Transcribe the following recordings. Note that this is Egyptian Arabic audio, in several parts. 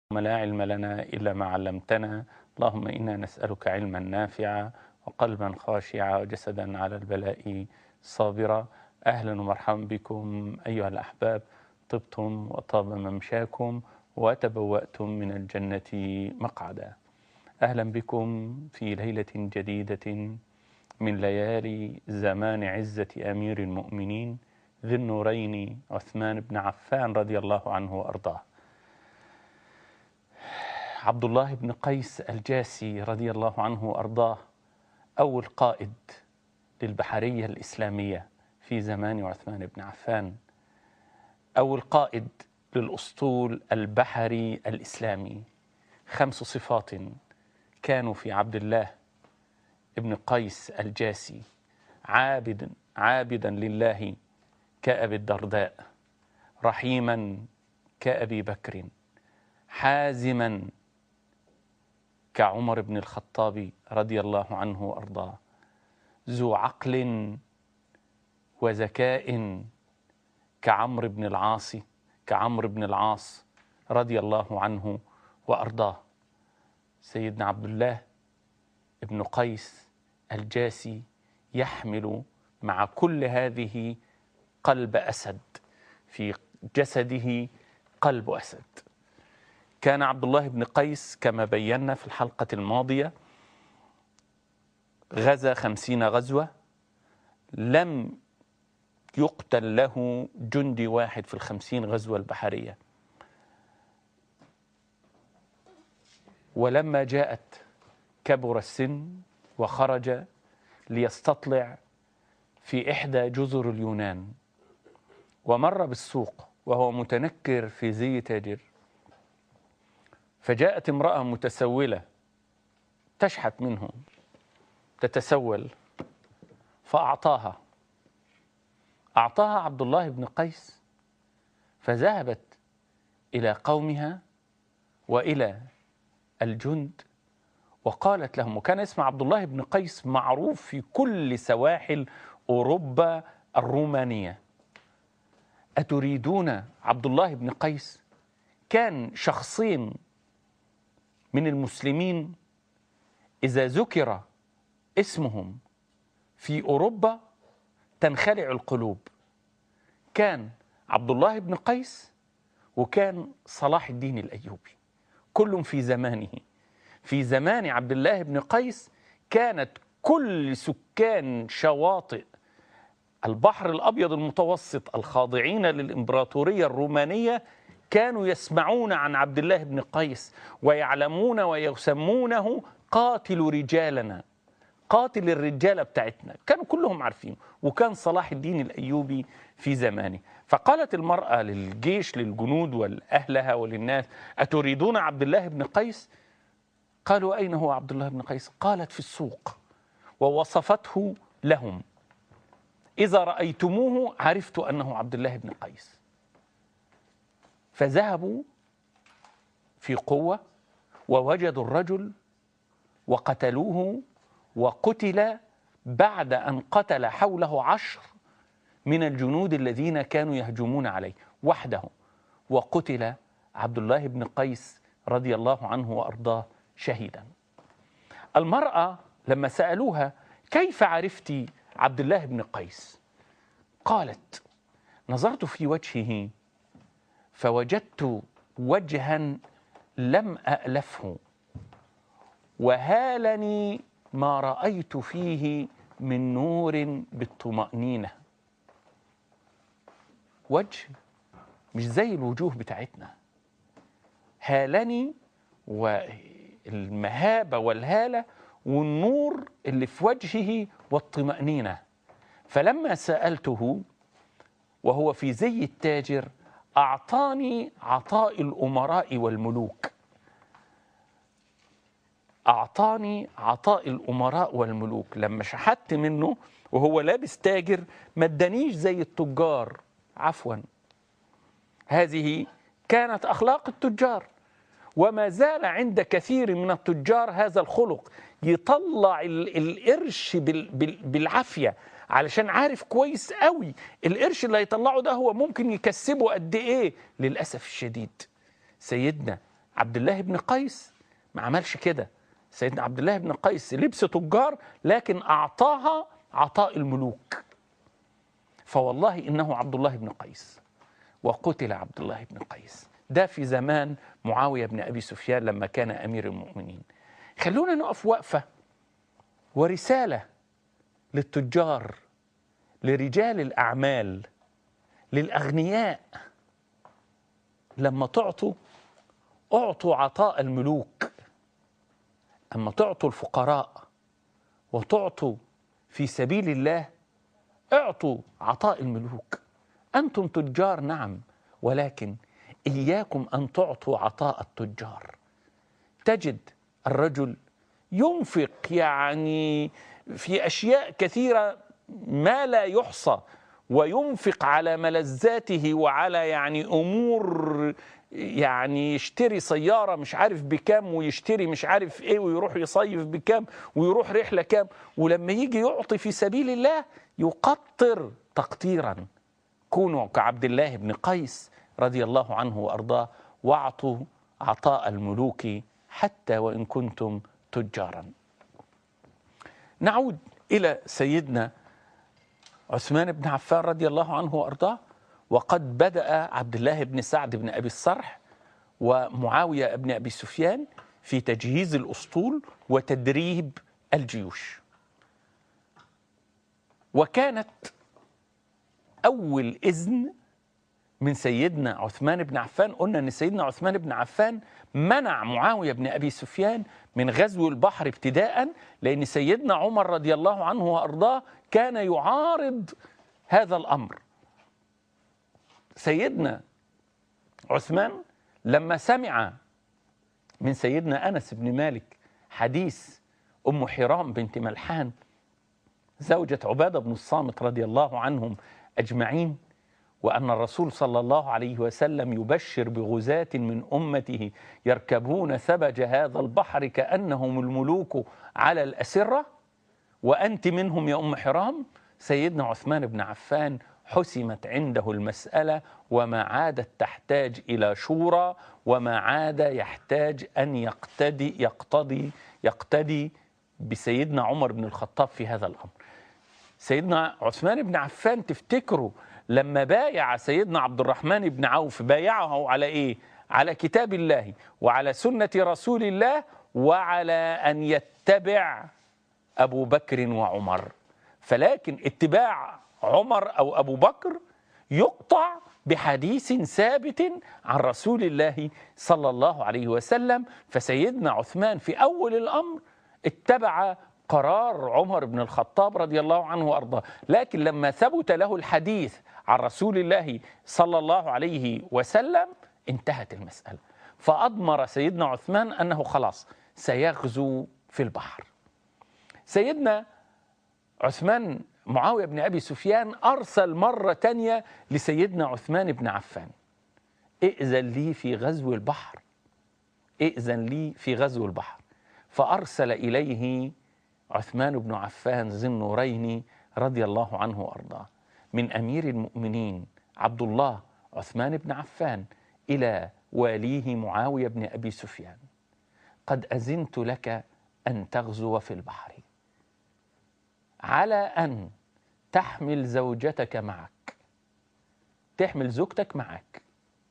اللهم لا علم لنا إلا ما علمتنا اللهم إنا نسألك علما نافعا وقلبا خاشعا وجسدا على البلاء صابرا أهلا ومرحبا بكم أيها الأحباب طبتم وطاب ممشاكم وتبوأتم من الجنة مقعدا أهلا بكم في ليلة جديدة من ليالي زمان عزة أمير المؤمنين ذي النورين عثمان بن عفان رضي الله عنه وأرضاه عبد الله بن قيس الجاسي رضي الله عنه وارضاه اول قائد للبحريه الاسلاميه في زمان عثمان بن عفان اول قائد للاسطول البحري الاسلامي خمس صفات كانوا في عبد الله بن قيس الجاسي عابدا عابدا لله كابي الدرداء رحيما كابي بكر حازما كعمر بن الخطاب رضي الله عنه وارضاه ذو عقل وذكاء كعمرو بن العاص كعمرو بن العاص رضي الله عنه وارضاه سيدنا عبد الله بن قيس الجاسي يحمل مع كل هذه قلب اسد في جسده قلب اسد كان عبد الله بن قيس كما بينا في الحلقة الماضية غزا خمسين غزوة لم يقتل له جندي واحد في الخمسين غزوة البحرية ولما جاءت كبر السن وخرج ليستطلع في إحدى جزر اليونان ومر بالسوق وهو متنكر في زي تاجر فجاءت امرأة متسولة تشحت منه تتسول فأعطاها أعطاها عبد الله بن قيس فذهبت إلى قومها وإلى الجند وقالت لهم وكان اسم عبد الله بن قيس معروف في كل سواحل أوروبا الرومانية أتريدون عبد الله بن قيس كان شخصين من المسلمين إذا ذكر اسمهم في أوروبا تنخلع القلوب كان عبد الله بن قيس وكان صلاح الدين الأيوبي كل في زمانه في زمان عبد الله بن قيس كانت كل سكان شواطئ البحر الأبيض المتوسط الخاضعين للإمبراطورية الرومانية كانوا يسمعون عن عبد الله بن قيس ويعلمون ويسمونه قاتل رجالنا قاتل الرجاله بتاعتنا كانوا كلهم عارفين وكان صلاح الدين الايوبي في زمانه فقالت المراه للجيش للجنود والاهلها وللناس اتريدون عبد الله بن قيس قالوا اين هو عبد الله بن قيس قالت في السوق ووصفته لهم اذا رايتموه عرفت انه عبد الله بن قيس فذهبوا في قوة ووجدوا الرجل وقتلوه وقتل بعد أن قتل حوله عشر من الجنود الذين كانوا يهجمون عليه وحده وقتل عبد الله بن قيس رضي الله عنه وأرضاه شهيدا المرأة لما سألوها كيف عرفت عبد الله بن قيس قالت نظرت في وجهه فوجدت وجها لم أألفه وهالني ما رأيت فيه من نور بالطمأنينة وجه مش زي الوجوه بتاعتنا هالني والمهابة والهالة والنور اللي في وجهه والطمأنينة فلما سألته وهو في زي التاجر أعطاني عطاء الأمراء والملوك أعطاني عطاء الأمراء والملوك لما شحت منه وهو لابس تاجر ما ادانيش زي التجار عفوا هذه كانت أخلاق التجار وما زال عند كثير من التجار هذا الخلق يطلع القرش بالعافية علشان عارف كويس قوي القرش اللي هيطلعه ده هو ممكن يكسبه قد ايه للاسف الشديد سيدنا عبد الله بن قيس ما عملش كده سيدنا عبد الله بن قيس لبس تجار لكن أعطاها عطاء الملوك فوالله إنه عبد الله بن قيس وقتل عبد الله بن قيس ده في زمان معاوية بن أبي سفيان لما كان أمير المؤمنين خلونا نقف وقفة ورسالة للتجار لرجال الأعمال للأغنياء لما تعطوا اعطوا عطاء الملوك اما تعطوا الفقراء وتعطوا في سبيل الله اعطوا عطاء الملوك انتم تجار نعم ولكن اياكم ان تعطوا عطاء التجار تجد الرجل ينفق يعني في اشياء كثيره ما لا يحصى وينفق على ملذاته وعلى يعني امور يعني يشتري سياره مش عارف بكام ويشتري مش عارف ايه ويروح يصيف بكام ويروح رحله كام ولما يجي يعطي في سبيل الله يقطر تقطيرا كونوا كعبد الله بن قيس رضي الله عنه وارضاه واعطوا عطاء الملوك حتى وان كنتم تجارا. نعود الى سيدنا عثمان بن عفان رضي الله عنه وارضاه وقد بدا عبد الله بن سعد بن ابي الصرح ومعاويه بن ابي سفيان في تجهيز الاسطول وتدريب الجيوش. وكانت اول اذن من سيدنا عثمان بن عفان قلنا ان سيدنا عثمان بن عفان منع معاويه بن ابي سفيان من غزو البحر ابتداء لان سيدنا عمر رضي الله عنه وارضاه كان يعارض هذا الامر. سيدنا عثمان لما سمع من سيدنا انس بن مالك حديث ام حرام بنت ملحان زوجة عبادة بن الصامت رضي الله عنهم أجمعين وأن الرسول صلى الله عليه وسلم يبشر بغزاة من أمته يركبون ثبج هذا البحر كأنهم الملوك على الأسرة وأنت منهم يا أم حرام سيدنا عثمان بن عفان حسمت عنده المسألة وما عادت تحتاج إلى شورى وما عاد يحتاج أن يقتدي يقتضي يقتدي بسيدنا عمر بن الخطاب في هذا الأمر سيدنا عثمان بن عفان تفتكروا لما بايع سيدنا عبد الرحمن بن عوف بايعه على ايه على كتاب الله وعلى سنة رسول الله وعلى أن يتبع أبو بكر وعمر فلكن اتباع عمر أو أبو بكر يقطع بحديث ثابت عن رسول الله صلى الله عليه وسلم فسيدنا عثمان في أول الأمر اتبع قرار عمر بن الخطاب رضي الله عنه وارضاه، لكن لما ثبت له الحديث عن رسول الله صلى الله عليه وسلم انتهت المساله. فاضمر سيدنا عثمان انه خلاص سيغزو في البحر. سيدنا عثمان معاويه بن ابي سفيان ارسل مره تانية لسيدنا عثمان بن عفان. ائذن لي في غزو البحر. ائذن لي في غزو البحر. فارسل اليه عثمان بن عفان ذي النورين رضي الله عنه وارضاه من امير المؤمنين عبد الله عثمان بن عفان الى واليه معاويه بن ابي سفيان قد اذنت لك ان تغزو في البحر على ان تحمل زوجتك معك تحمل زوجتك معك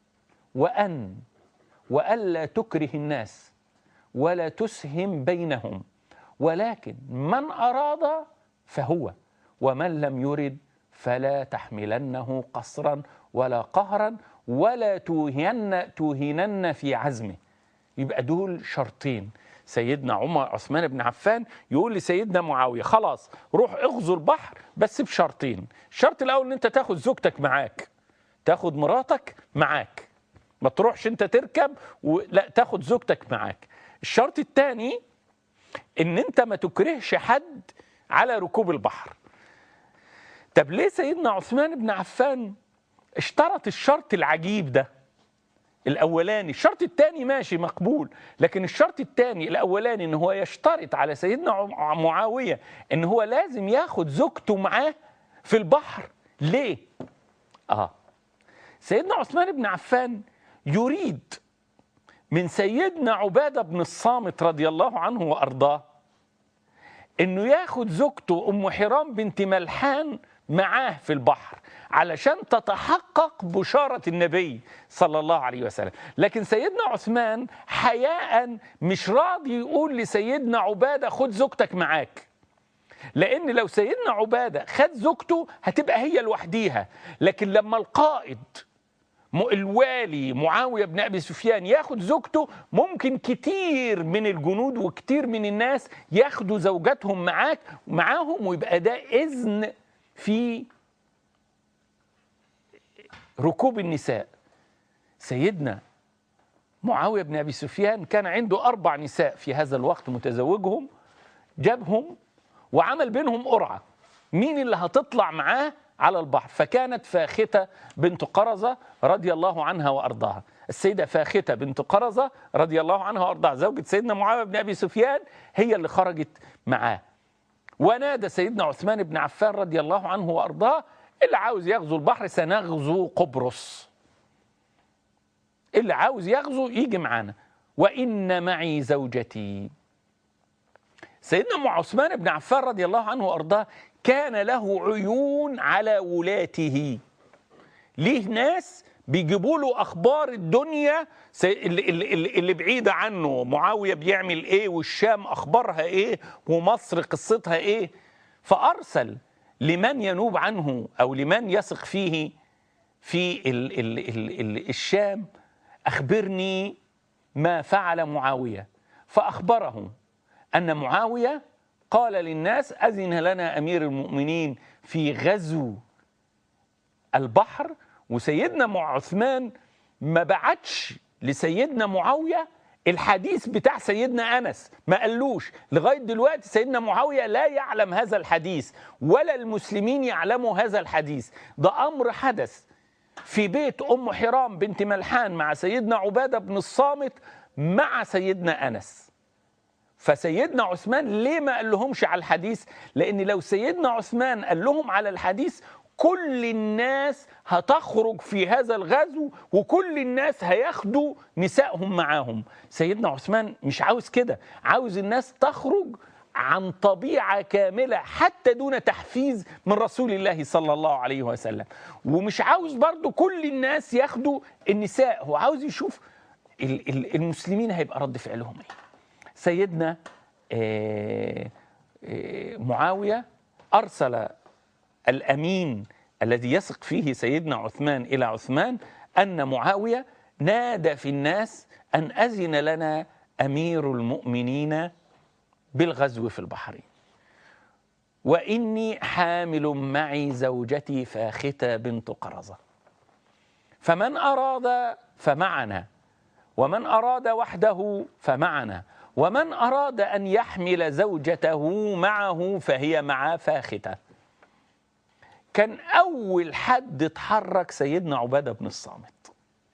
وان والا تكره الناس ولا تسهم بينهم ولكن من أراد فهو ومن لم يرد فلا تحملنه قصرا ولا قهرا ولا توهن توهنن في عزمه يبقى دول شرطين سيدنا عمر عثمان بن عفان يقول لسيدنا معاويه خلاص روح اغزو البحر بس بشرطين الشرط الاول ان انت تاخد زوجتك معاك تاخد مراتك معاك ما تروحش انت تركب ولا تاخد زوجتك معاك الشرط الثاني ان انت ما تكرهش حد على ركوب البحر طب ليه سيدنا عثمان بن عفان اشترط الشرط العجيب ده الاولاني الشرط الثاني ماشي مقبول لكن الشرط الثاني الاولاني ان هو يشترط على سيدنا معاويه ان هو لازم ياخد زوجته معاه في البحر ليه اه سيدنا عثمان بن عفان يريد من سيدنا عبادة بن الصامت رضي الله عنه وأرضاه انه ياخد زوجته ام حرام بنت ملحان معاه في البحر علشان تتحقق بشارة النبي صلى الله عليه وسلم لكن سيدنا عثمان حياء مش راضي يقول لسيدنا عبادة خد زوجتك معاك لأن لو سيدنا عبادة خد زوجته هتبقى هي لوحديها لكن لما القائد م- الوالي معاوية بن أبي سفيان ياخد زوجته ممكن كتير من الجنود وكتير من الناس ياخدوا زوجاتهم معاك معاهم ويبقى ده إذن في ركوب النساء سيدنا معاوية بن أبي سفيان كان عنده أربع نساء في هذا الوقت متزوجهم جابهم وعمل بينهم قرعة مين اللي هتطلع معاه على البحر فكانت فاختة بنت قرزة رضي الله عنها وأرضاها السيدة فاختة بنت قرزة رضي الله عنها وأرضاها زوجة سيدنا معاوية بن أبي سفيان هي اللي خرجت معاه ونادى سيدنا عثمان بن عفان رضي الله عنه وأرضاه اللي عاوز يغزو البحر سنغزو قبرص اللي عاوز يغزو يجي معانا وإن معي زوجتي سيدنا مع عثمان بن عفان رضي الله عنه وارضاه كان له عيون على ولاته ليه ناس بيجيبوا له اخبار الدنيا سي- اللي, اللي, اللي اللي بعيده عنه معاويه بيعمل ايه والشام اخبارها ايه ومصر قصتها ايه فارسل لمن ينوب عنه او لمن يثق فيه في ال ال ال ال الشام اخبرني ما فعل معاويه فاخبره ان معاويه قال للناس اذن لنا امير المؤمنين في غزو البحر وسيدنا مع عثمان ما بعتش لسيدنا معاويه الحديث بتاع سيدنا انس ما قالوش لغايه دلوقتي سيدنا معاويه لا يعلم هذا الحديث ولا المسلمين يعلموا هذا الحديث ده امر حدث في بيت ام حرام بنت ملحان مع سيدنا عباده بن الصامت مع سيدنا انس فسيدنا عثمان ليه ما قال لهمش على الحديث لان لو سيدنا عثمان قال لهم على الحديث كل الناس هتخرج في هذا الغزو وكل الناس هياخدوا نسائهم معاهم سيدنا عثمان مش عاوز كده عاوز الناس تخرج عن طبيعة كاملة حتى دون تحفيز من رسول الله صلى الله عليه وسلم ومش عاوز برضو كل الناس ياخدوا النساء هو عاوز يشوف ال- ال- المسلمين هيبقى رد فعلهم ايه سيدنا آه، آه، معاوية أرسل الأمين الذي يثق فيه سيدنا عثمان إلى عثمان أن معاوية نادى في الناس أن أذن لنا أمير المؤمنين بالغزو في البحرين وإني حامل معي زوجتي فاختة بنت قرظة فمن أراد فمعنا ومن أراد وحده فمعنا ومن أراد أن يحمل زوجته معه فهي مع فاختة كان أول حد اتحرك سيدنا عبادة بن الصامت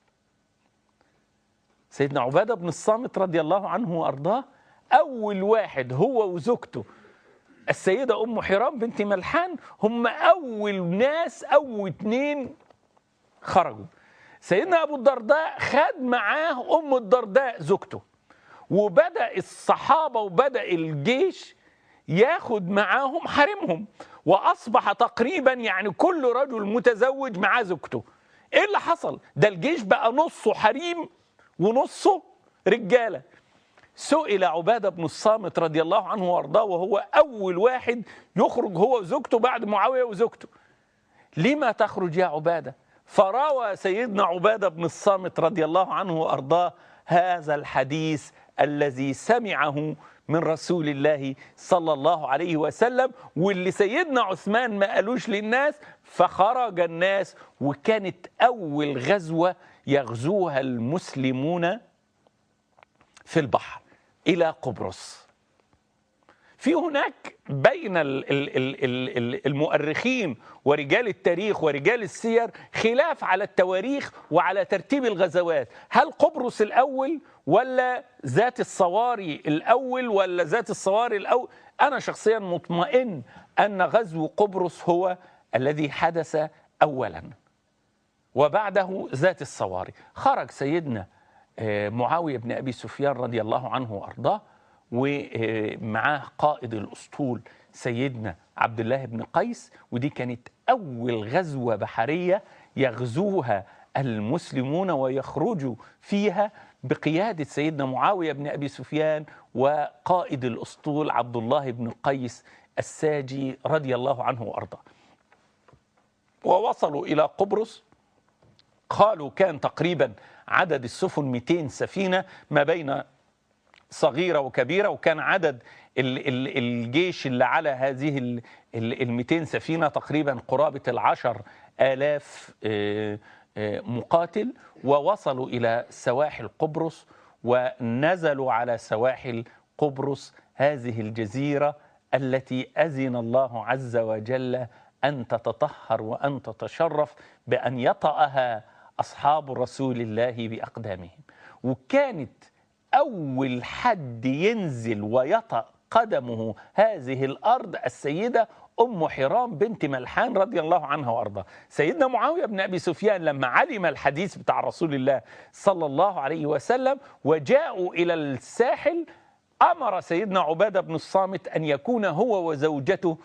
سيدنا عبادة بن الصامت رضي الله عنه وأرضاه أول واحد هو وزوجته السيدة أم حرام بنت ملحان هم أول ناس أو اتنين خرجوا سيدنا أبو الدرداء خد معاه أم الدرداء زوجته وبدأ الصحابة وبدأ الجيش ياخد معاهم حريمهم وأصبح تقريبا يعني كل رجل متزوج معاه زوجته إيه اللي حصل؟ ده الجيش بقى نصه حريم ونصه رجالة سئل عبادة بن الصامت رضي الله عنه وارضاه وهو أول واحد يخرج هو وزوجته بعد معاوية وزوجته لما تخرج يا عبادة فروى سيدنا عبادة بن الصامت رضي الله عنه وأرضاه هذا الحديث الذي سمعه من رسول الله صلى الله عليه وسلم واللي سيدنا عثمان ما قالوش للناس فخرج الناس وكانت أول غزوة يغزوها المسلمون في البحر إلى قبرص في هناك بين ال- ال- ال- ال- ال- المؤرخين ورجال التاريخ ورجال السير خلاف على التواريخ وعلى ترتيب الغزوات هل قبرص الأول ولا ذات الصواري الأول ولا ذات الصواري الأول أنا شخصيا مطمئن أن غزو قبرص هو الذي حدث أولا وبعده ذات الصواري خرج سيدنا معاوية بن أبي سفيان رضي الله عنه وأرضاه ومعاه قائد الأسطول سيدنا عبد الله بن قيس ودي كانت أول غزوة بحرية يغزوها المسلمون ويخرجوا فيها بقيادة سيدنا معاوية بن أبي سفيان وقائد الأسطول عبد الله بن قيس الساجي رضي الله عنه وأرضاه ووصلوا إلى قبرص قالوا كان تقريبا عدد السفن 200 سفينة ما بين صغيرة وكبيرة وكان عدد الجيش اللي على هذه ال 200 سفينة تقريبا قرابة العشر آلاف مقاتل ووصلوا إلى سواحل قبرص ونزلوا على سواحل قبرص هذه الجزيرة التي أذن الله عز وجل أن تتطهر وأن تتشرف بأن يطأها أصحاب رسول الله بأقدامهم وكانت أول حد ينزل ويطأ قدمه هذه الأرض السيدة أم حرام بنت ملحان رضي الله عنها وأرضاها سيدنا معاوية بن أبي سفيان لما علم الحديث بتاع رسول الله صلى الله عليه وسلم وجاءوا إلى الساحل أمر سيدنا عبادة بن الصامت أن يكون هو وزوجته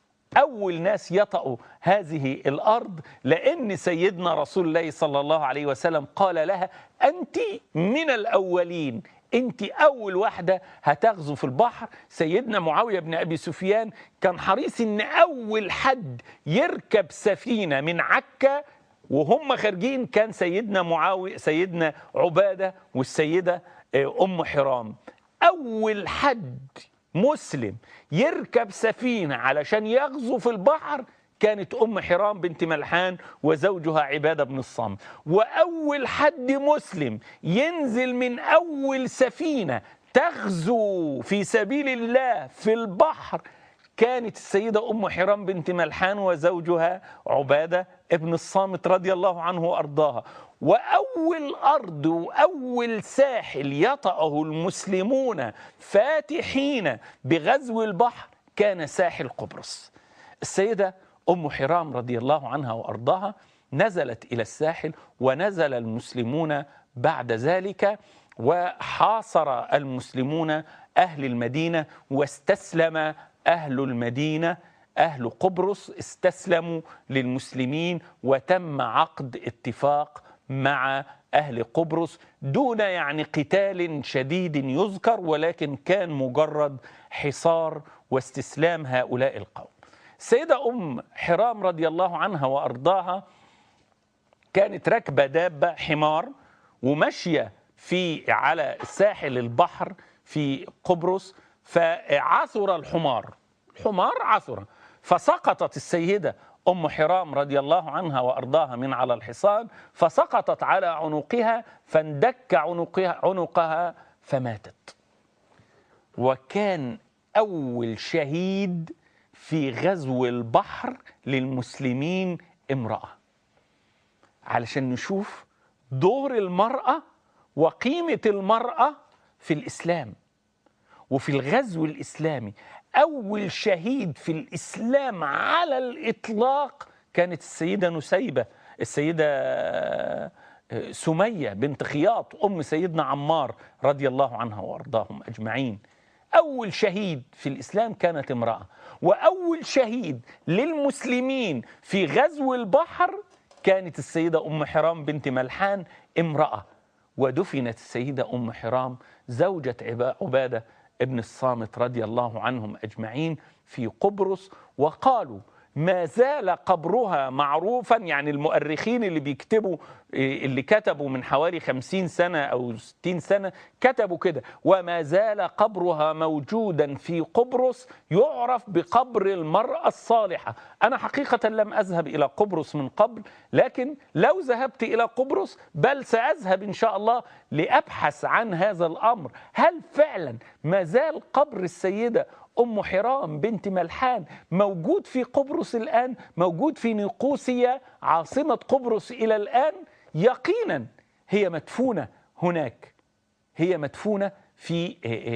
أول ناس يطأوا هذه الأرض لأن سيدنا رسول الله صلى الله عليه وسلم قال لها أنت من الأولين انت اول واحده هتغزو في البحر سيدنا معاويه بن ابي سفيان كان حريص ان اول حد يركب سفينه من عكا وهم خارجين كان سيدنا معاويه سيدنا عباده والسيده ام حرام اول حد مسلم يركب سفينه علشان يغزو في البحر كانت أم حرام بنت ملحان وزوجها عبادة بن الصامت وأول حد مسلم ينزل من أول سفينة تغزو في سبيل الله في البحر كانت السيدة أم حرام بنت ملحان وزوجها عبادة ابن الصامت رضي الله عنه وأرضاها وأول أرض وأول ساحل يطأه المسلمون فاتحين بغزو البحر كان ساحل قبرص السيدة أم حرام رضي الله عنها وأرضاها نزلت إلى الساحل ونزل المسلمون بعد ذلك وحاصر المسلمون أهل المدينة واستسلم أهل المدينة أهل قبرص استسلموا للمسلمين وتم عقد اتفاق مع أهل قبرص دون يعني قتال شديد يذكر ولكن كان مجرد حصار واستسلام هؤلاء القوم السيدة أم حرام رضي الله عنها وأرضاها كانت راكبة دابة حمار وماشية في على ساحل البحر في قبرص فعثر الحمار الحمار عثر فسقطت السيدة أم حرام رضي الله عنها وأرضاها من على الحصان فسقطت على عنقها فاندك عنقها, عنقها فماتت وكان أول شهيد في غزو البحر للمسلمين امرأة علشان نشوف دور المرأة وقيمة المرأة في الإسلام وفي الغزو الإسلامي أول شهيد في الإسلام على الإطلاق كانت السيدة نسيبة السيدة سمية بنت خياط أم سيدنا عمار رضي الله عنها وأرضاهم أجمعين أول شهيد في الإسلام كانت امرأة وأول شهيد للمسلمين في غزو البحر كانت السيدة أم حرام بنت ملحان امرأة ودفنت السيدة أم حرام زوجة عبادة ابن الصامت رضي الله عنهم أجمعين في قبرص وقالوا ما زال قبرها معروفا يعني المؤرخين اللي بيكتبوا اللي كتبوا من حوالي خمسين سنة أو ستين سنة كتبوا كده وما زال قبرها موجودا في قبرص يعرف بقبر المرأة الصالحة أنا حقيقة لم أذهب إلى قبرص من قبل لكن لو ذهبت إلى قبرص بل سأذهب إن شاء الله لأبحث عن هذا الأمر هل فعلا ما زال قبر السيدة أم حرام بنت ملحان موجود في قبرص الآن موجود في نيقوسيا عاصمة قبرص إلى الآن يقينا هي مدفونة هناك هي مدفونة في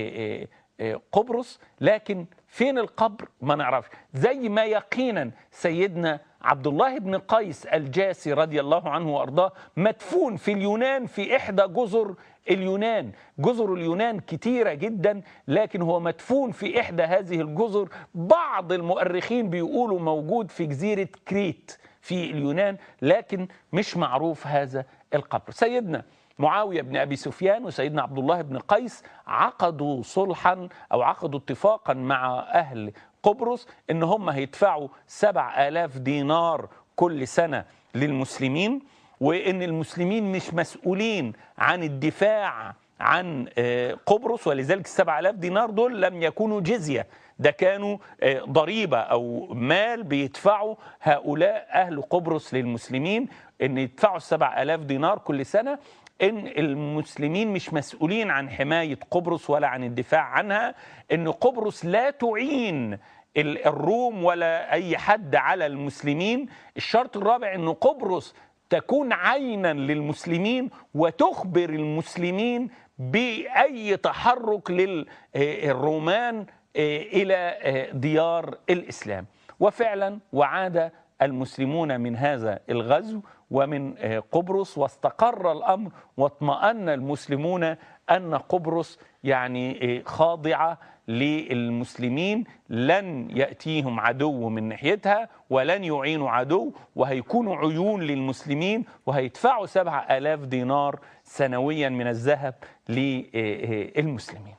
قبرص لكن فين القبر ما نعرفش زي ما يقينا سيدنا عبد الله بن قيس الجاسي رضي الله عنه وارضاه مدفون في اليونان في احدى جزر اليونان جزر اليونان كتيرة جدا لكن هو مدفون في إحدى هذه الجزر بعض المؤرخين بيقولوا موجود في جزيرة كريت في اليونان لكن مش معروف هذا القبر سيدنا معاوية بن أبي سفيان وسيدنا عبد الله بن قيس عقدوا صلحا أو عقدوا اتفاقا مع أهل قبرص إن هم هيدفعوا سبع آلاف دينار كل سنة للمسلمين وإن المسلمين مش مسؤولين عن الدفاع عن قبرص ولذلك السبع آلاف دينار دول لم يكونوا جزية ده كانوا ضريبة أو مال بيدفعوا هؤلاء أهل قبرص للمسلمين إن يدفعوا السبع آلاف دينار كل سنة ان المسلمين مش مسؤولين عن حمايه قبرص ولا عن الدفاع عنها ان قبرص لا تعين الروم ولا اي حد على المسلمين الشرط الرابع ان قبرص تكون عينا للمسلمين وتخبر المسلمين باي تحرك للرومان الى ديار الاسلام وفعلا وعاد المسلمون من هذا الغزو ومن قبرص واستقر الامر واطمأن المسلمون ان قبرص يعني خاضعه للمسلمين لن ياتيهم عدو من ناحيتها ولن يعينوا عدو وهيكونوا عيون للمسلمين وهيدفعوا سبع آلاف دينار سنويا من الذهب للمسلمين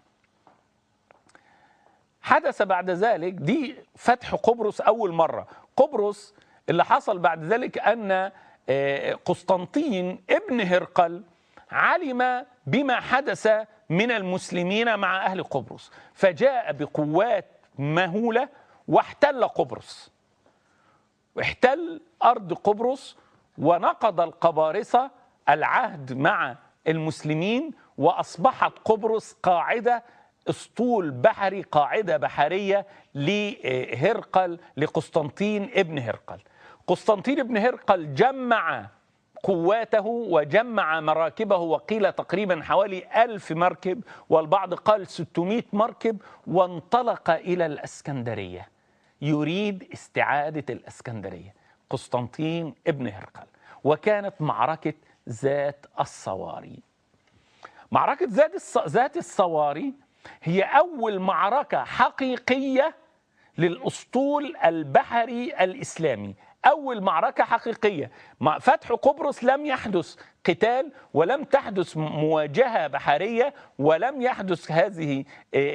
حدث بعد ذلك دي فتح قبرص أول مرة قبرص اللي حصل بعد ذلك أن قسطنطين ابن هرقل علم بما حدث من المسلمين مع أهل قبرص فجاء بقوات مهولة واحتل قبرص واحتل أرض قبرص ونقض القبارصة العهد مع المسلمين وأصبحت قبرص قاعدة اسطول بحري قاعدة بحرية لهرقل لقسطنطين ابن هرقل قسطنطين ابن هرقل جمع قواته وجمع مراكبه وقيل تقريبا حوالي ألف مركب والبعض قال 600 مركب وانطلق إلى الأسكندرية يريد استعادة الأسكندرية قسطنطين ابن هرقل وكانت معركة ذات الصواري معركة ذات ذات الصواري هي أول معركة حقيقية للأسطول البحري الإسلامي أول معركة حقيقية فتح قبرص لم يحدث قتال ولم تحدث مواجهة بحرية ولم يحدث هذه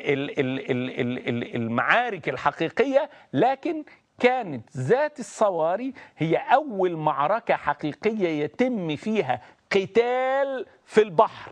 المعارك الحقيقية لكن كانت ذات الصواري هي أول معركة حقيقية يتم فيها قتال في البحر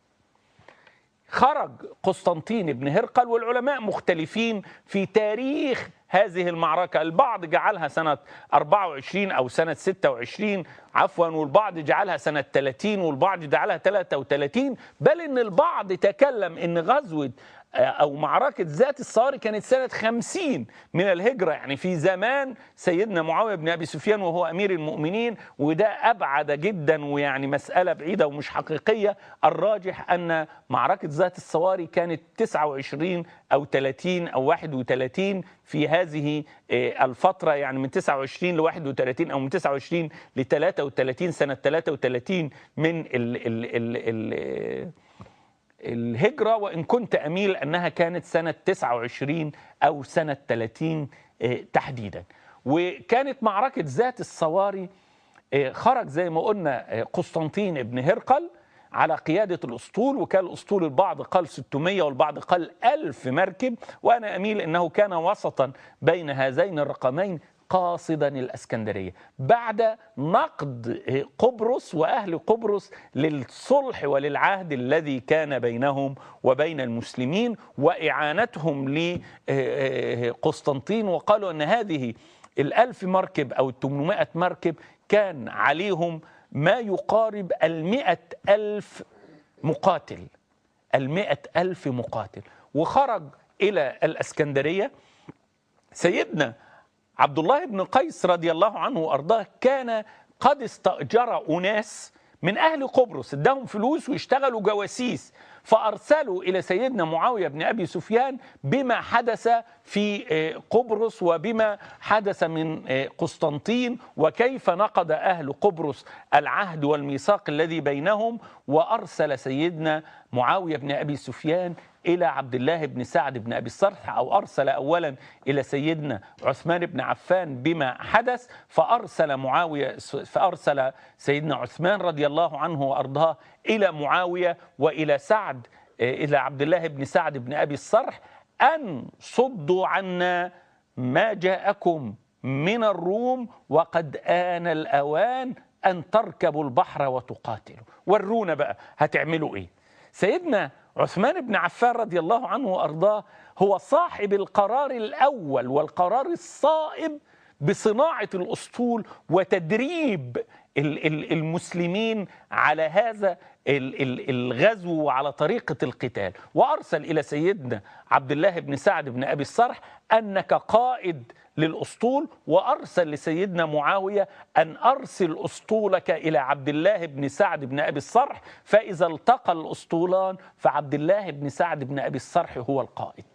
خرج قسطنطين بن هرقل والعلماء مختلفين في تاريخ هذه المعركة البعض جعلها سنة 24 أو سنة 26 عفوا والبعض جعلها سنة 30 والبعض جعلها 33 بل إن البعض تكلم إن غزوة أو معركة ذات الصاري كانت سنة 50 من الهجرة يعني في زمان سيدنا معاوية بن أبي سفيان وهو أمير المؤمنين وده أبعد جدا ويعني مسألة بعيدة ومش حقيقية الراجح أن معركة ذات الصواري كانت 29 أو 30 أو 31 في هذه الفترة يعني من 29 ل 31 أو من 29 ل 33 سنة 33 من ال ال ال ال الهجرة وإن كنت أميل أنها كانت سنة 29 أو سنة 30 تحديدا وكانت معركة ذات الصواري خرج زي ما قلنا قسطنطين بن هرقل على قيادة الأسطول وكان الأسطول البعض قال 600 والبعض قال 1000 مركب وأنا أميل أنه كان وسطا بين هذين الرقمين قاصدا الاسكندريه بعد نقد قبرص واهل قبرص للصلح وللعهد الذي كان بينهم وبين المسلمين واعانتهم لقسطنطين وقالوا ان هذه الألف مركب أو التمنمائة مركب كان عليهم ما يقارب المئة ألف مقاتل المئة ألف مقاتل وخرج إلى الأسكندرية سيدنا عبد الله بن قيس رضي الله عنه وارضاه كان قد استاجر اناس من اهل قبرص اداهم فلوس ويشتغلوا جواسيس فأرسلوا إلى سيدنا معاوية بن أبي سفيان بما حدث في آه، قبرص وبما حدث من آه، قسطنطين وكيف نقض أهل قبرص العهد والميثاق الذي بينهم وأرسل سيدنا معاوية بن أبي سفيان إلى عبد الله بن سعد بن أبي الصرح أو أرسل أولا إلى سيدنا عثمان بن عفان بما حدث فأرسل معاوية فأرسل سيدنا عثمان رضي الله عنه وأرضاه إلى معاوية وإلى سعد إلى عبد الله بن سعد بن أبي الصرح أن صدوا عنا ما جاءكم من الروم وقد آن الأوان أن تركبوا البحر وتقاتلوا ورونا بقى هتعملوا إيه سيدنا عثمان بن عفان رضي الله عنه وارضاه هو صاحب القرار الاول والقرار الصائب بصناعه الاسطول وتدريب المسلمين على هذا الغزو وعلى طريقه القتال وارسل الى سيدنا عبد الله بن سعد بن ابي الصرح انك قائد للأسطول وأرسل لسيدنا معاوية أن أرسل أسطولك إلى عبد الله بن سعد بن أبي الصرح فإذا التقى الأسطولان فعبد الله بن سعد بن أبي الصرح هو القائد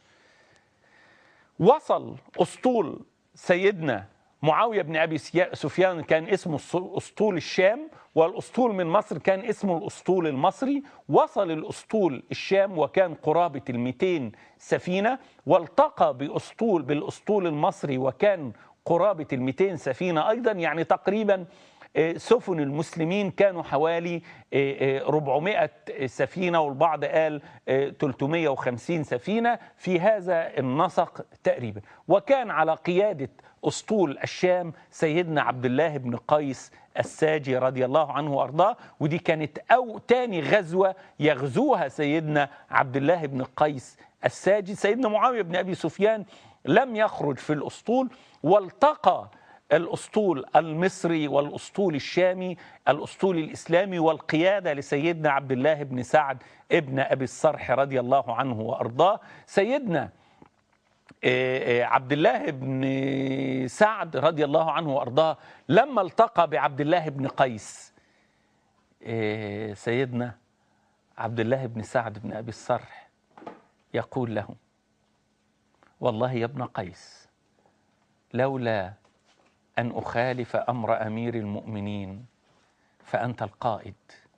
وصل أسطول سيدنا معاوية بن أبي سفيان كان اسمه أسطول الشام والأسطول من مصر كان اسمه الأسطول المصري وصل الأسطول الشام وكان قرابة المئتين سفينة والتقى بأسطول بالأسطول المصري وكان قرابة المئتين سفينة أيضا يعني تقريبا آه، سفن المسلمين كانوا حوالي 400 آه، آه، سفينة والبعض قال 350 سفينة في هذا النسق تقريبا وكان على قيادة أسطول الشام سيدنا عبد الله بن قيس الساجي رضي الله عنه وارضاه ودي كانت او تاني غزوه يغزوها سيدنا عبد الله بن قيس الساجي سيدنا معاويه بن ابي سفيان لم يخرج في الاسطول والتقى الاسطول المصري والاسطول الشامي الاسطول الاسلامي والقياده لسيدنا عبد الله بن سعد ابن ابي الصرح رضي الله عنه وارضاه سيدنا آه، آه، عبد الله بن سعد رضي الله عنه وارضاه لما التقى بعبد الله بن قيس آه، سيدنا عبد الله بن سعد بن ابي الصرح يقول له والله يا ابن قيس لولا ان اخالف امر امير المؤمنين فانت القائد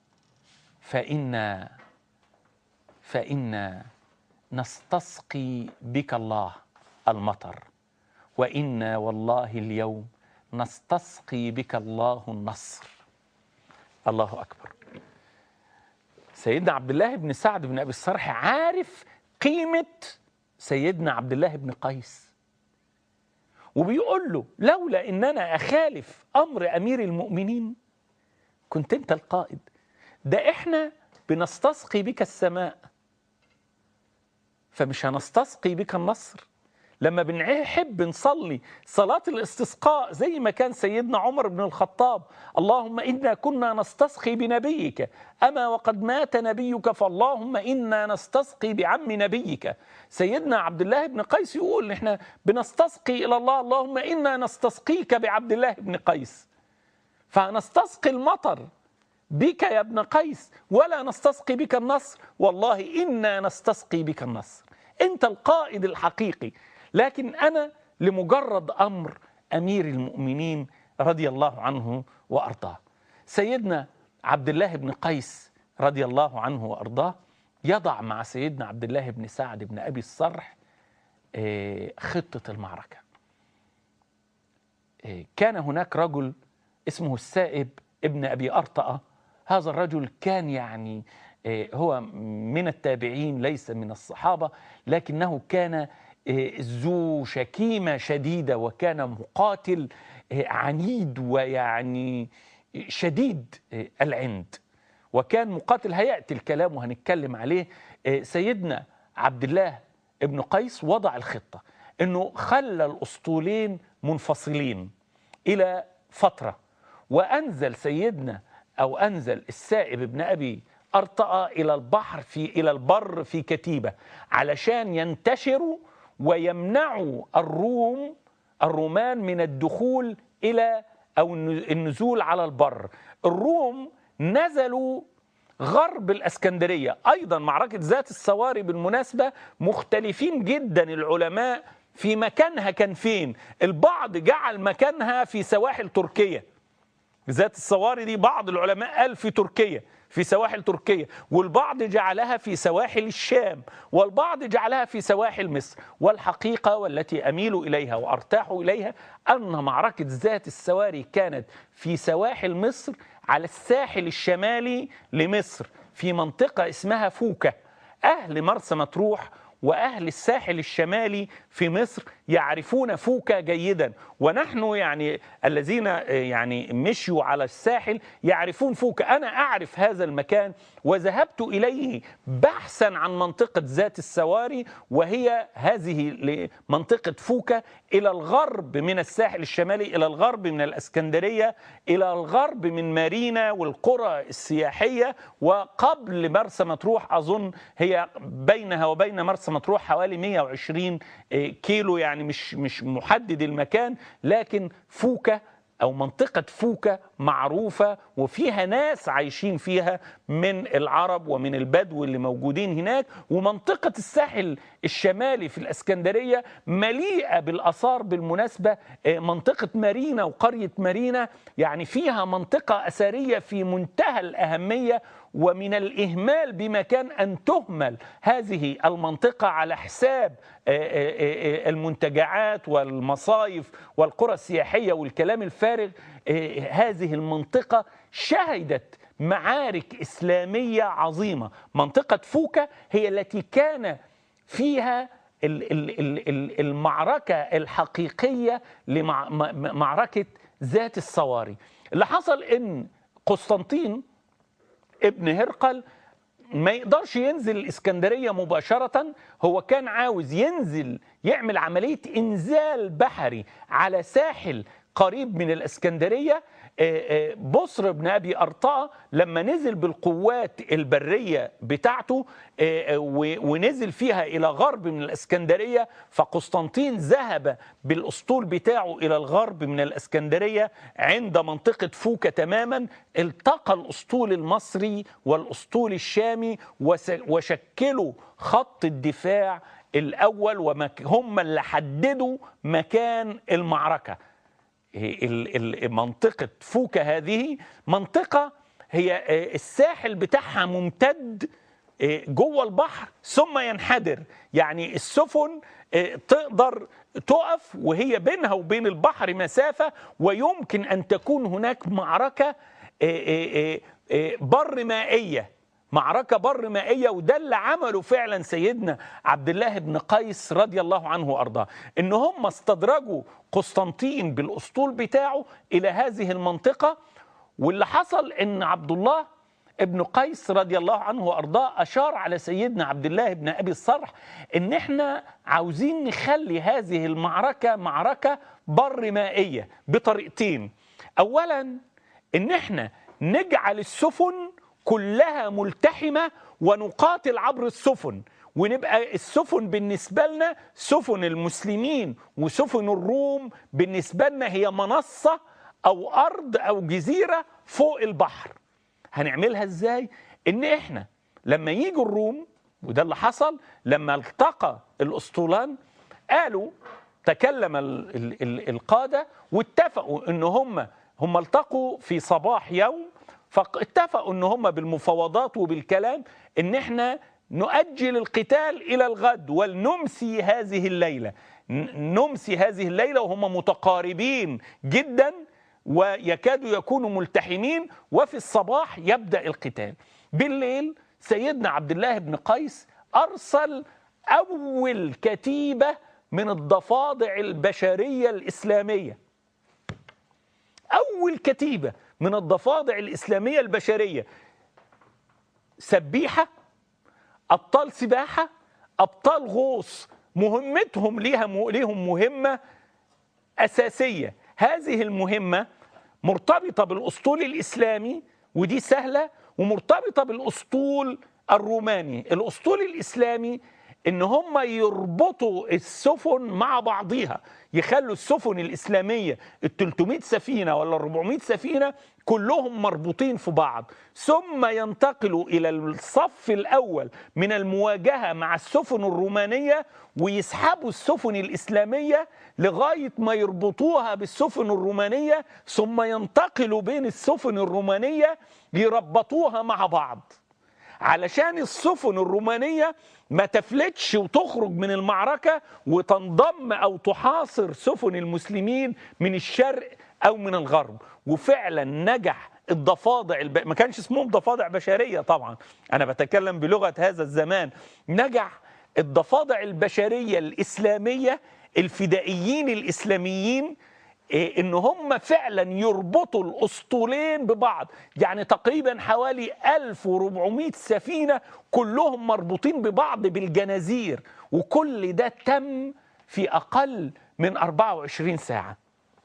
فانا فانا نستسقي بك الله المطر وإنا والله اليوم نستسقي بك الله النصر الله أكبر سيدنا عبد الله بن سعد بن أبي الصرح عارف قيمة سيدنا عبد الله بن قيس وبيقول له لولا ان انا اخالف امر امير المؤمنين كنت انت القائد ده احنا بنستسقي بك السماء فمش هنستسقي بك النصر لما بنحب نصلي صلاة الاستسقاء زي ما كان سيدنا عمر بن الخطاب اللهم إنا كنا نستسقي بنبيك أما وقد مات نبيك فاللهم إنا نستسقي بعم نبيك سيدنا عبد الله بن قيس يقول إحنا بنستسقي إلى الله اللهم إنا نستسقيك بعبد الله بن قيس فنستسقي المطر بك يا ابن قيس ولا نستسقي بك النصر والله إنا نستسقي بك النصر أنت القائد الحقيقي لكن أنا لمجرد أمر أمير المؤمنين رضي الله عنه وأرضاه سيدنا عبد الله بن قيس رضي الله عنه وأرضاه يضع مع سيدنا عبد الله بن سعد بن أبي الصرح آه، خطة المعركة آه، كان هناك رجل اسمه السائب ابن أبي أرطأة هذا الرجل كان يعني آه، هو من التابعين ليس من الصحابة لكنه كان ذو شكيمة شديدة وكان مقاتل آه، عنيد ويعني شديد آه، العند وكان مقاتل هيأتي الكلام وهنتكلم عليه آه، سيدنا عبد الله ابن قيس وضع الخطة انه خلى الاسطولين منفصلين الى فترة وانزل سيدنا او انزل السائب ابن ابي ارطأ الى البحر في الى البر في كتيبة علشان ينتشروا ويمنعوا الروم الرومان من الدخول إلى أو النزول على البر الروم نزلوا غرب الاسكندريه ايضا معركه ذات الصواري بالمناسبه مختلفين جدا العلماء في مكانها كان فين البعض جعل مكانها في سواحل تركيا ذات الصواري دي بعض العلماء قال في تركيا في سواحل تركيا والبعض جعلها في سواحل الشام والبعض جعلها في سواحل مصر والحقيقة والتي أميل إليها وأرتاح إليها أن معركة ذات السواري كانت في سواحل مصر على الساحل الشمالي لمصر في منطقة اسمها فوكة أهل مرسى مطروح واهل الساحل الشمالي في مصر يعرفون فوكا جيدا ونحن يعني الذين يعني مشوا على الساحل يعرفون فوكا انا اعرف هذا المكان وذهبت اليه بحثا عن منطقه ذات السواري وهي هذه منطقه فوكا الى الغرب من الساحل الشمالي الى الغرب من الاسكندريه الى الغرب من مارينا والقرى السياحيه وقبل مرسى مطروح اظن هي بينها وبين مرسى مطروح حوالي 120 كيلو يعني مش مش محدد المكان لكن فوكا او منطقه فوكا معروفه وفيها ناس عايشين فيها من العرب ومن البدو اللي موجودين هناك ومنطقه الساحل الشمالي في الاسكندريه مليئه بالاثار بالمناسبه منطقه مارينا وقريه مارينا يعني فيها منطقه اثريه في منتهى الاهميه ومن الإهمال بمكان أن تهمل هذه المنطقة على حساب المنتجعات والمصايف والقرى السياحية والكلام الفارغ هذه المنطقة شهدت معارك إسلامية عظيمة منطقة فوكا هي التي كان فيها المعركة الحقيقية لمعركة ذات الصواري اللي حصل ان قسطنطين ابن هرقل ما يقدرش ينزل الإسكندرية مباشرة هو كان عاوز ينزل يعمل عملية إنزال بحري على ساحل قريب من الإسكندرية بصر بن أبي أرطاة لما نزل بالقوات البرية بتاعته ونزل فيها إلى غرب من الإسكندرية فقسطنطين ذهب بالأسطول بتاعه إلى الغرب من الإسكندرية عند منطقة فوكة تماما التقى الأسطول المصري والأسطول الشامي وشكلوا خط الدفاع الأول وهم اللي حددوا مكان المعركة منطقة فوكا هذه منطقة هي الساحل بتاعها ممتد جوه البحر ثم ينحدر يعني السفن تقدر تقف وهي بينها وبين البحر مسافة ويمكن أن تكون هناك معركة بر مائية معركة بر مائية وده اللي عمله فعلا سيدنا عبد الله بن قيس رضي الله عنه وأرضاه إن هم استدرجوا قسطنطين بالأسطول بتاعه إلى هذه المنطقة واللي حصل إن عبد الله ابن قيس رضي الله عنه وأرضاه أشار على سيدنا عبد الله بن أبي الصرح إن إحنا عاوزين نخلي هذه المعركة معركة بر مائية بطريقتين أولا إن إحنا نجعل السفن كلها ملتحمة ونقاتل عبر السفن ونبقى السفن بالنسبة لنا سفن المسلمين وسفن الروم بالنسبة لنا هي منصة أو أرض أو جزيرة فوق البحر هنعملها إزاي؟ إن إحنا لما يجوا الروم وده اللي حصل لما التقى الأسطولان قالوا تكلم ال ال ال القادة واتفقوا إن هم هم التقوا في صباح يوم فاتفقوا ان هم بالمفاوضات وبالكلام ان احنا نؤجل القتال الى الغد ولنمسي هذه الليله نمسي هذه الليله وهم متقاربين جدا ويكادوا يكونوا ملتحمين وفي الصباح يبدا القتال بالليل سيدنا عبد الله بن قيس ارسل اول كتيبه من الضفادع البشريه الاسلاميه اول كتيبه من الضفادع الإسلامية البشرية سبيحة أبطال سباحة أبطال غوص مهمتهم ليها ليهم مهمة أساسية هذه المهمة مرتبطة بالأسطول الإسلامي ودي سهلة ومرتبطة بالأسطول الروماني الأسطول الإسلامي ان هم يربطوا السفن مع بعضيها يخلوا السفن الاسلاميه ال 300 سفينه ولا 400 سفينه كلهم مربوطين في بعض ثم ينتقلوا الى الصف الاول من المواجهه مع السفن الرومانيه ويسحبوا السفن الاسلاميه لغايه ما يربطوها بالسفن الرومانيه ثم ينتقلوا بين السفن الرومانيه يربطوها مع بعض علشان السفن الرومانية ما تفلتش وتخرج من المعركة وتنضم أو تحاصر سفن المسلمين من الشرق أو من الغرب وفعلا نجح الضفادع الب... ما كانش اسمهم ضفادع بشرية طبعا أنا بتكلم بلغة هذا الزمان نجح الضفادع البشرية الإسلامية الفدائيين الإسلاميين إيه ان هم فعلا يربطوا الاسطولين ببعض يعني تقريبا حوالي 1400 سفينه كلهم مربوطين ببعض بالجنازير وكل ده تم في اقل من 24 ساعه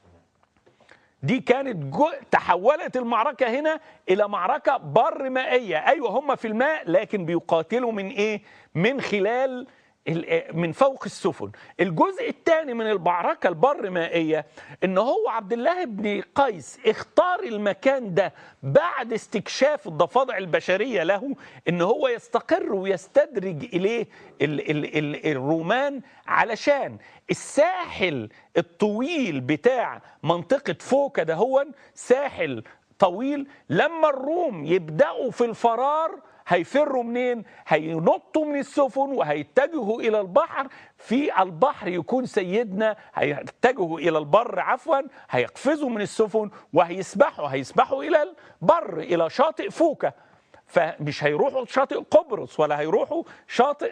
دي كانت جو تحولت المعركة هنا إلى معركة بر مائية أيوة هم في الماء لكن بيقاتلوا من إيه من خلال من فوق السفن الجزء الثاني من المعركة البر مائية ان هو عبد الله بن قيس اختار المكان ده بعد استكشاف الضفادع البشرية له ان هو يستقر ويستدرج اليه ال ال ال الرومان علشان الساحل الطويل بتاع منطقة فوكا ده هو ساحل طويل لما الروم يبدأوا في الفرار هيفروا منين؟ هينطوا من السفن وهيتجهوا الى البحر في البحر يكون سيدنا هيتجهوا الى البر عفوا هيقفزوا من السفن وهيسبحوا هيسبحوا الى البر الى شاطئ فوكا فمش هيروحوا شاطئ قبرص ولا هيروحوا شاطئ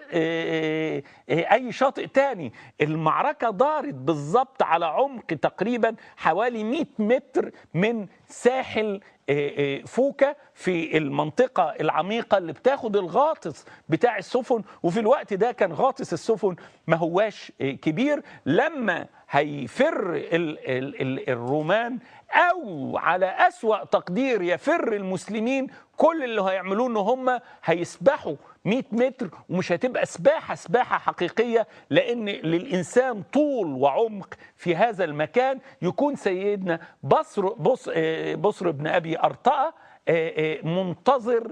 اي شاطئ تاني المعركة دارت بالظبط على عمق تقريبا حوالي 100 متر من ساحل فوكا في المنطقة العميقة اللي بتاخد الغاطس بتاع السفن وفي الوقت ده كان غاطس السفن ما هواش كبير لما هيفر ال ال ال الرومان أو على أسوأ تقدير يفر المسلمين كل اللي هيعملوه ان هم هيسبحوا 100 متر ومش هتبقى سباحه سباحه حقيقيه لان للانسان طول وعمق في هذا المكان يكون سيدنا بصر بص بصر بن ابي ارطاه منتظر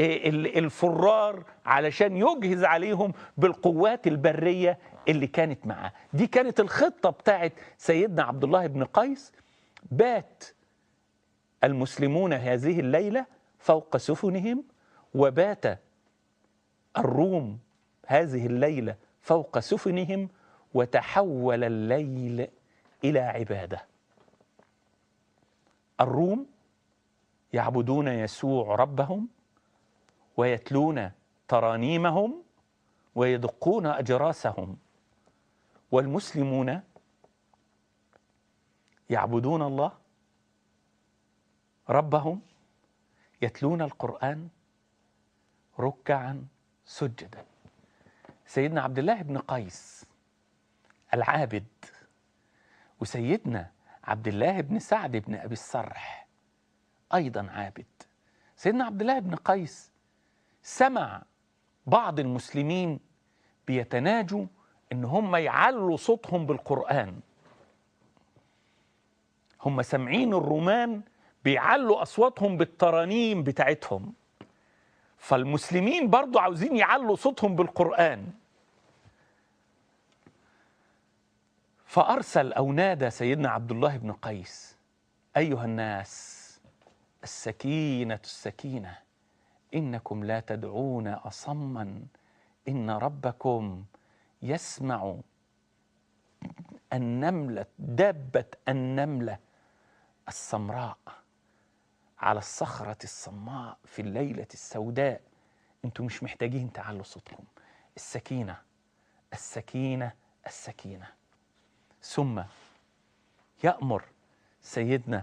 الفرار علشان يجهز عليهم بالقوات البريه اللي كانت معاه دي كانت الخطه بتاعت سيدنا عبد الله بن قيس بات المسلمون هذه الليله فوق سفنهم وبات الروم هذه الليله فوق سفنهم وتحول الليل الى عباده الروم يعبدون يسوع ربهم ويتلون ترانيمهم ويدقون اجراسهم والمسلمون يعبدون الله ربهم يتلون القرآن ركعا سجدا سيدنا عبد الله بن قيس العابد وسيدنا عبد الله بن سعد بن أبي السرح أيضا عابد سيدنا عبد الله بن قيس سمع بعض المسلمين بيتناجوا ان هم يعلوا صوتهم بالقرآن هم سامعين الرومان بيعلوا اصواتهم بالترانيم بتاعتهم فالمسلمين برضو عاوزين يعلوا صوتهم بالقران فارسل او نادى سيدنا عبد الله بن قيس ايها الناس السكينه السكينه انكم لا تدعون اصما ان ربكم يسمع النمله دابه النمله السمراء على الصخرة الصماء في الليلة السوداء انتم مش محتاجين تعلوا صوتكم السكينة السكينة السكينة ثم يأمر سيدنا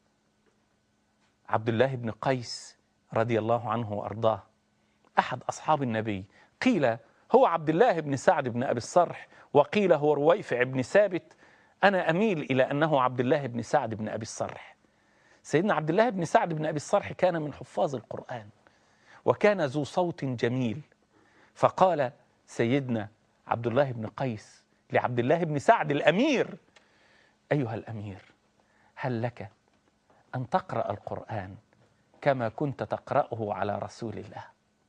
عبد الله بن قيس رضي الله عنه وأرضاه أحد أصحاب النبي قيل هو عبد الله بن سعد بن أبي الصرح وقيل هو رويفع بن ثابت أنا أميل إلى أنه عبد الله بن سعد بن أبي الصرح سيدنا عبد الله بن سعد بن أبي الصرح كان من حفاظ القرآن وكان ذو صوت جميل فقال سيدنا عبد الله بن قيس لعبد الله بن سعد الأمير أيها الأمير هل لك أن تقرأ القرآن كما كنت تقرأه على رسول الله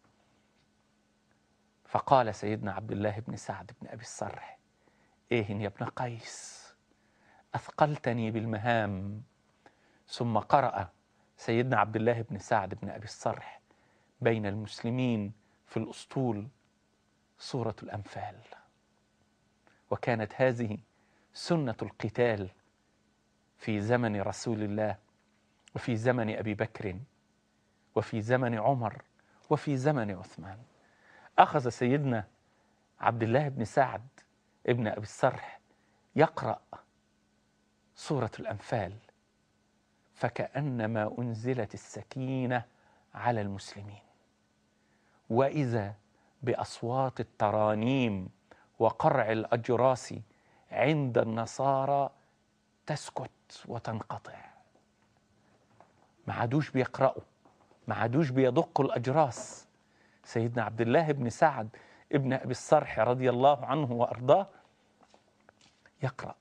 فقال سيدنا عبد الله بن سعد بن أبي الصرح إيه يا ابن قيس أثقلتني بالمهام ثم قرأ سيدنا عبد الله بن سعد بن أبي الصرح بين المسلمين في الأسطول سورة الأنفال وكانت هذه سنة القتال في زمن رسول الله وفي زمن أبي بكر وفي زمن عمر وفي زمن عثمان أخذ سيدنا عبد الله بن سعد ابن أبي السرح يقرأ سورة الأنفال فكأنما أنزلت السكينة على المسلمين وإذا بأصوات الترانيم وقرع الأجراس عند النصارى تسكت وتنقطع ما عادوش بيقرأوا ما عادوش بيدقوا الأجراس سيدنا عبد الله بن سعد ابن أبي الصرح رضي الله عنه وأرضاه يقرأ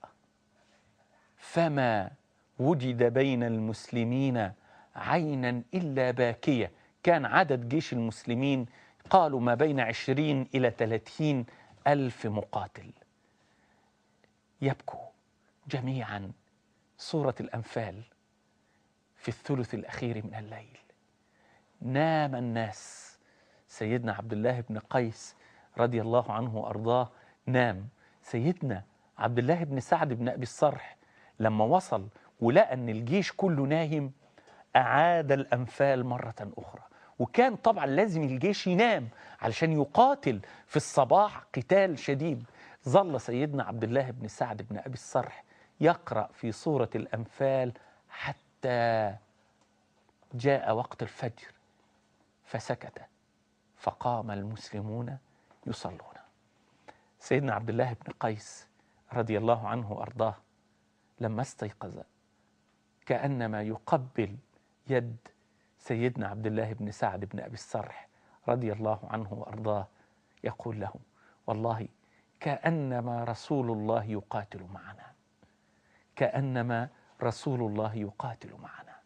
فما وجد بين المسلمين عينا إلا باكية كان عدد جيش المسلمين قالوا ما بين عشرين إلى ثلاثين ألف مقاتل يبكوا جميعا سورة الأنفال في الثلث الأخير من الليل نام الناس سيدنا عبد الله بن قيس رضي الله عنه وأرضاه نام سيدنا عبد الله بن سعد بن أبي الصرح لما وصل ولقى أن الجيش كله نايم أعاد الأنفال مرة أخرى وكان طبعا لازم الجيش ينام علشان يقاتل في الصباح قتال شديد ظل سيدنا عبد الله بن سعد بن أبي الصرح يقرأ في سورة الأنفال حتى جاء وقت الفجر فسكت فقام المسلمون يصلون سيدنا عبد الله بن قيس رضي الله عنه وارضاه لما استيقظ كانما يقبل يد سيدنا عبد الله بن سعد بن ابي السرح رضي الله عنه وارضاه يقول له والله كانما رسول الله يقاتل معنا كانما رسول الله يقاتل معنا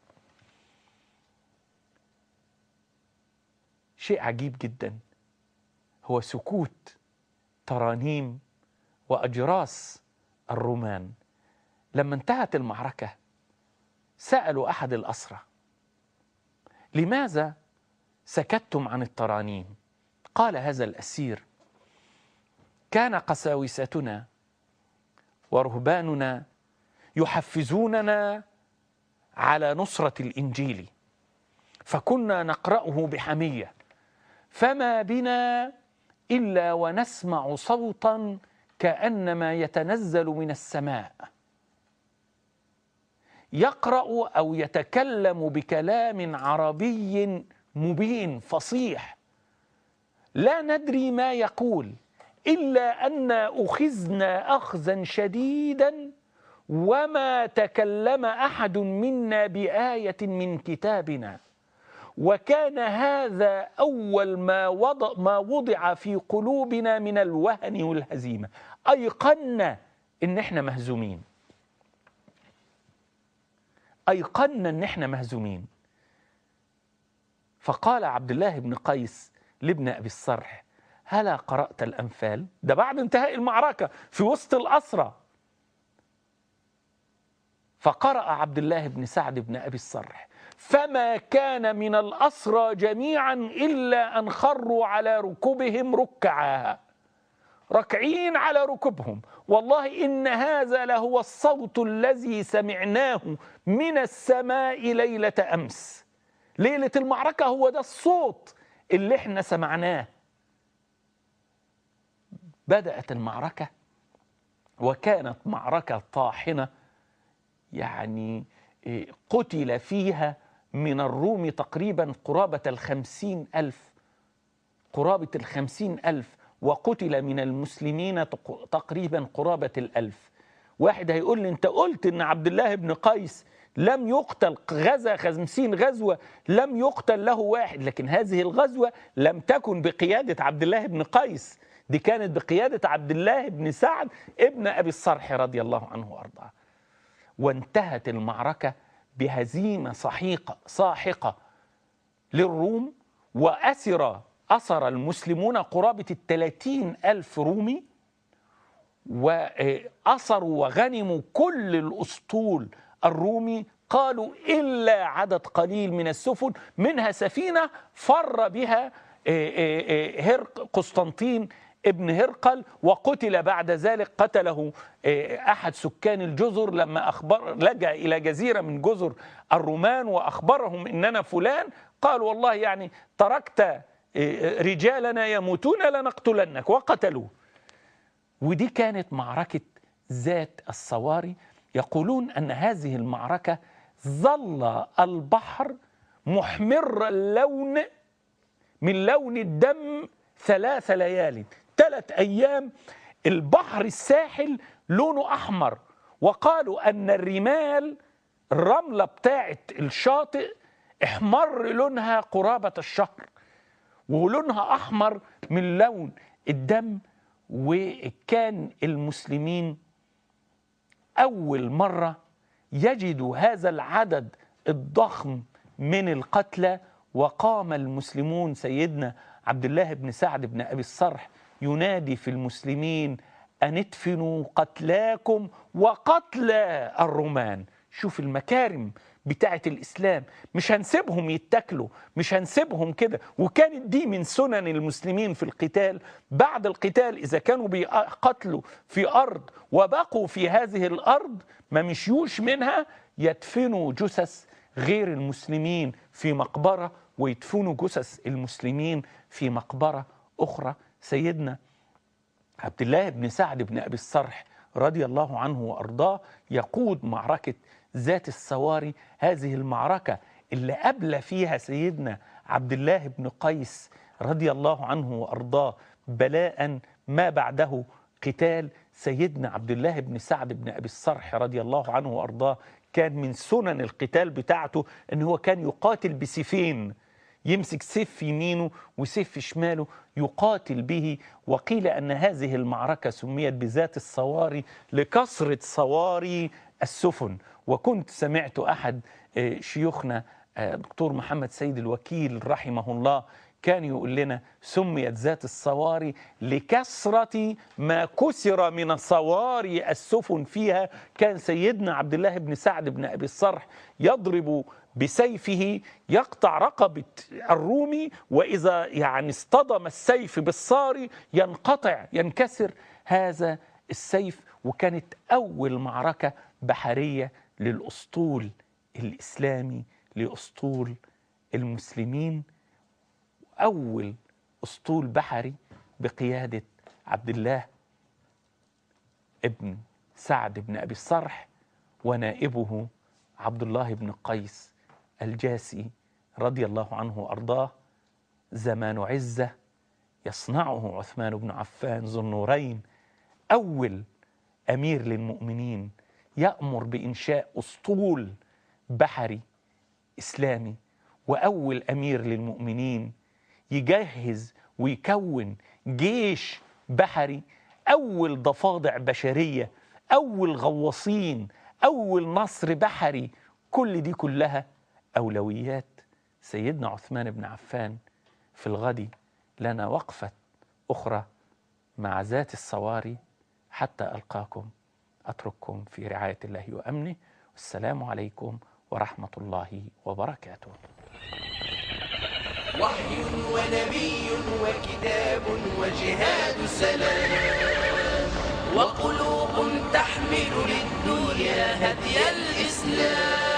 شيء عجيب جدا هو سكوت ترانيم واجراس الرومان لما انتهت المعركه سالوا احد الاسرى لماذا سكتتم عن الترانيم قال هذا الاسير كان قساوستنا ورهباننا يحفزوننا على نصره الانجيل فكنا نقراه بحميه فما بنا الا ونسمع صوتا كانما يتنزل من السماء يقرا او يتكلم بكلام عربي مبين فصيح لا ندري ما يقول الا ان اخذنا اخذا شديدا وما تكلم احد منا بايه من كتابنا وكان هذا اول ما وضع ما وضع في قلوبنا من الوهن والهزيمه ايقنا ان احنا مهزومين ايقنا ان احنا مهزومين فقال عبد الله بن قيس لابن ابي الصرح هلا قرات الانفال ده بعد انتهاء المعركه في وسط الاسرى فقرا عبد الله بن سعد بن ابي الصرح فما كان من الأسرى جميعا إلا أن خروا على ركبهم ركعا ركعين على ركبهم والله إن هذا لهو الصوت الذي سمعناه من السماء ليلة أمس ليلة المعركة هو ده الصوت اللي احنا سمعناه بدأت المعركة وكانت معركة طاحنة يعني قتل فيها من الروم تقريبا قرابة الخمسين ألف قرابة الخمسين ألف وقتل من المسلمين تقريبا قرابة الألف واحد هيقول لي أنت قلت أن عبد الله بن قيس لم يقتل غزا خمسين غزوة لم يقتل له واحد لكن هذه الغزوة لم تكن بقيادة عبد الله بن قيس دي كانت بقيادة عبد الله بن سعد ابن أبي الصرح رضي الله عنه وأرضاه وانتهت المعركة بهزيمة صحيقة ساحقة للروم وأسر أسر المسلمون قرابة الثلاثين ألف رومي وأسروا وغنموا كل الأسطول الرومي قالوا إلا عدد قليل من السفن منها سفينة فر بها هرق قسطنطين ابن هرقل وقتل بعد ذلك قتله احد سكان الجزر لما اخبر لجا الى جزيره من جزر الرومان واخبرهم اننا فلان قال والله يعني تركت رجالنا يموتون لنقتلنك وقتلوه ودي كانت معركه ذات الصواري يقولون ان هذه المعركه ظل البحر محمر اللون من لون الدم ثلاث ليال ثلاث أيام البحر الساحل لونه أحمر وقالوا أن الرمال الرملة بتاعة الشاطئ احمر لونها قرابة الشهر ولونها أحمر من لون الدم وكان المسلمين أول مرة يجدوا هذا العدد الضخم من القتلى وقام المسلمون سيدنا عبد الله بن سعد بن ابي الصرح ينادي في المسلمين ان ادفنوا قتلاكم وقتلى الرومان شوف المكارم بتاعه الاسلام مش هنسيبهم يتاكلوا مش هنسيبهم كده وكانت دي من سنن المسلمين في القتال بعد القتال اذا كانوا بيقتلوا في ارض وبقوا في هذه الارض ما مشيوش منها يدفنوا جثث غير المسلمين في مقبره ويدفنوا جثث المسلمين في مقبره اخرى سيدنا عبد الله بن سعد بن ابي الصرح رضي الله عنه وارضاه يقود معركه ذات السواري هذه المعركه اللي قبل فيها سيدنا عبد الله بن قيس رضي الله عنه وارضاه بلاء ما بعده قتال سيدنا عبد الله بن سعد بن ابي الصرح رضي الله عنه وارضاه كان من سنن القتال بتاعته ان هو كان يقاتل بسيفين يمسك سيف في يمينه وسيف في شماله يقاتل به وقيل ان هذه المعركه سميت بذات الصواري لكثره صواري السفن وكنت سمعت احد شيوخنا دكتور محمد سيد الوكيل رحمه الله كان يقول لنا سميت ذات الصواري لكثرة ما كسر من صواري السفن فيها كان سيدنا عبد الله بن سعد بن أبي الصرح يضرب بسيفه يقطع رقبة الرومي وإذا يعني اصطدم السيف بالصاري ينقطع ينكسر هذا السيف وكانت أول معركة بحرية للأسطول الإسلامي لأسطول المسلمين أول أسطول بحري بقيادة عبد الله ابن سعد بن أبي الصرح ونائبه عبد الله بن قيس الجاسي رضي الله عنه وأرضاه زمان عزة يصنعه عثمان بن عفان ذو النورين أول أمير للمؤمنين يأمر بإنشاء أسطول بحري إسلامي وأول أمير للمؤمنين يجهز ويكون جيش بحري أول ضفادع بشرية أول غواصين أول نصر بحري كل دي كلها أولويات سيدنا عثمان بن عفان في الغد لنا وقفة أخرى مع ذات الصواري حتى ألقاكم أترككم في رعاية الله وأمنه والسلام عليكم ورحمة الله وبركاته وحي ونبي وكتاب وجهاد سلام وقلوب تحمل للدنيا هدي الإسلام